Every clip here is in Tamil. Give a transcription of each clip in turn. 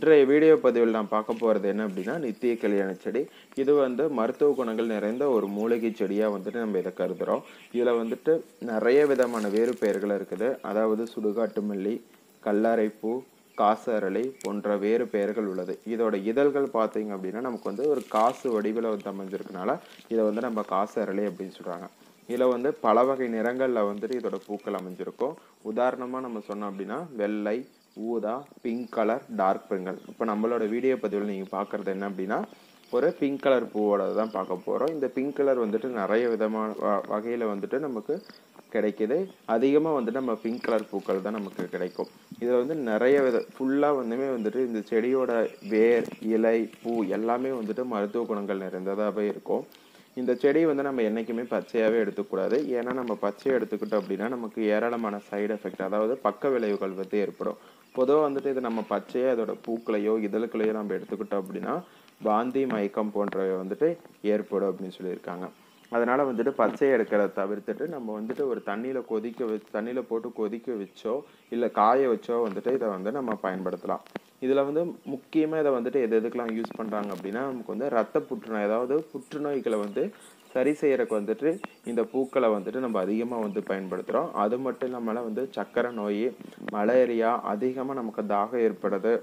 இன்றைய வீடியோ பதிவில் நான் பார்க்க போகிறது என்ன அப்படின்னா நித்திய கல்யாண செடி இது வந்து மருத்துவ குணங்கள் நிறைந்த ஒரு மூலிகை செடியாக வந்துட்டு நம்ம இதை கருதுகிறோம் இதில் வந்துட்டு நிறைய விதமான வேறு பெயர்கள் இருக்குது அதாவது சுடுகாட்டு மல்லி கல்லறைப்பூ காசு அரளி போன்ற வேறு பெயர்கள் உள்ளது இதோட இதழ்கள் பார்த்தீங்க அப்படின்னா நமக்கு வந்து ஒரு காசு வடிவில் வந்து அமைஞ்சிருக்கனால இதை வந்து நம்ம காசு அரளி அப்படின்னு சொல்கிறாங்க இதில் வந்து பல வகை நிறங்களில் வந்துட்டு இதோட பூக்கள் அமைஞ்சிருக்கும் உதாரணமாக நம்ம சொன்னோம் அப்படின்னா வெள்ளை ஊதா பிங்க் கலர் டார்க் பிங்கல் இப்போ நம்மளோட வீடியோ பதிவில் நீங்கள் பார்க்குறது என்ன அப்படின்னா ஒரு பிங்க் கலர் பூவோட தான் பார்க்க போகிறோம் இந்த பிங்க் கலர் வந்துட்டு நிறைய விதமான வ- வகையில் வந்துட்டு நமக்கு கிடைக்குது அதிகமாக வந்துட்டு நம்ம பிங்க் கலர் பூக்கள் தான் நமக்கு கிடைக்கும் இதில் வந்து நிறைய வித ஃபுல்லாக வந்துமே வந்துட்டு இந்த செடியோட வேர் இலை பூ எல்லாமே வந்துட்டு மருத்துவ குணங்கள் நிறைந்ததாகவே இருக்கும் இந்த செடி வந்து நம்ம என்றைக்குமே பச்சையாகவே எடுத்துக்கூடாது ஏன்னா நம்ம பச்சையை எடுத்துக்கிட்டோம் அப்படின்னா நமக்கு ஏராளமான சைடு எஃபெக்ட் அதாவது பக்க விளைவுகள் வந்து ஏற்படும் பொதுவாக வந்துட்டு இது நம்ம பச்சையாக அதோட பூக்களையோ இதழ்களையோ நம்ம எடுத்துக்கிட்டோம் அப்படின்னா வாந்தி மயக்கம் போன்றவை வந்துட்டு ஏற்படும் அப்படின்னு சொல்லியிருக்காங்க அதனால வந்துட்டு பச்சை எடுக்கிறத தவிர்த்துட்டு நம்ம வந்துட்டு ஒரு தண்ணியில் கொதிக்க வச்சு தண்ணியில் போட்டு கொதிக்க வச்சோ இல்லை காய வச்சோ வந்துட்டு இதை வந்து நம்ம பயன்படுத்தலாம் இதில் வந்து முக்கியமாக இதை வந்துட்டு எது எதுக்கெல்லாம் யூஸ் பண்ணுறாங்க அப்படின்னா நமக்கு வந்து ரத்த புற்றுநோய் அதாவது புற்றுநோய்களை வந்து சரி செய்யறதுக்கு வந்துட்டு இந்த பூக்களை வந்துட்டு நம்ம அதிகமாக வந்து பயன்படுத்துகிறோம் அது மட்டும் இல்லாமல் வந்து சக்கரை நோய் மலேரியா அதிகமாக நமக்கு தாகம் ஏற்படுறது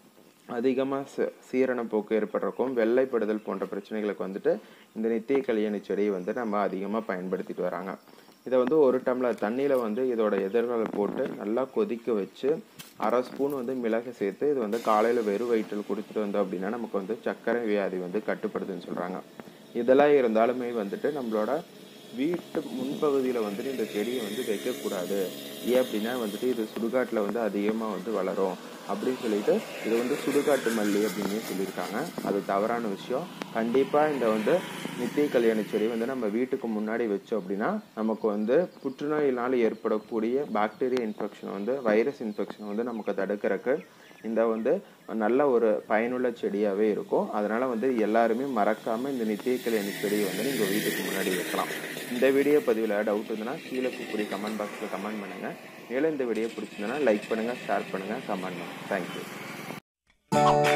அதிகமாக சீரண போக்கு ஏற்படுறக்கும் வெள்ளைப்படுதல் போன்ற பிரச்சனைகளுக்கு வந்துட்டு இந்த நித்திய கல்யாணி செடியை வந்து நம்ம அதிகமாக பயன்படுத்திட்டு வராங்க இதை வந்து ஒரு டம்ளர் தண்ணியில் வந்து இதோட எதிர்களை போட்டு நல்லா கொதிக்க வச்சு அரை ஸ்பூன் வந்து மிளகு சேர்த்து இது வந்து காலையில் வெறும் வயிற்றில் குடிச்சிட்டு வந்தோம் அப்படின்னா நமக்கு வந்து சர்க்கரை வியாதி வந்து கட்டுப்படுதுன்னு சொல்கிறாங்க இதெல்லாம் இருந்தாலுமே வந்துட்டு நம்மளோட வீட்டு முன்பகுதியில் வந்துட்டு இந்த செடியை வந்து வைக்கக்கூடாது ஏன் அப்படின்னா வந்துட்டு இது சுடுகாட்டில் வந்து அதிகமாக வந்து வளரும் அப்படின்னு சொல்லிட்டு இது வந்து சுடுகாட்டு மல்லி அப்படின்னு சொல்லியிருக்காங்க அது தவறான விஷயம் கண்டிப்பாக இந்த வந்து நித்திய கல்யாண செடி வந்து நம்ம வீட்டுக்கு முன்னாடி வச்சோம் அப்படின்னா நமக்கு வந்து புற்றுநோயினால் ஏற்படக்கூடிய பாக்டீரியா இன்ஃபெக்ஷன் வந்து வைரஸ் இன்ஃபெக்ஷன் வந்து நமக்கு தடுக்கிறதுக்கு இந்த வந்து நல்ல ஒரு பயனுள்ள செடியாகவே இருக்கும் அதனால வந்து எல்லாருமே மறக்காம இந்த நித்திய கல்யாணி செடியை வந்து நீங்கள் வீட்டுக்கு முன்னாடி வைக்கலாம் இந்த வீடியோ பதிவில் டவுட் இருந்ததுன்னா கீழே கூப்பிடி கமெண்ட் பாக்ஸில் கமெண்ட் பண்ணுங்க மேலும் இந்த வீடியோ பிடிச்சிருந்ததுன்னா லைக் பண்ணுங்க ஷேர் பண்ணுங்க கமெண்ட் பண்ணுங்க தேங்க்யூ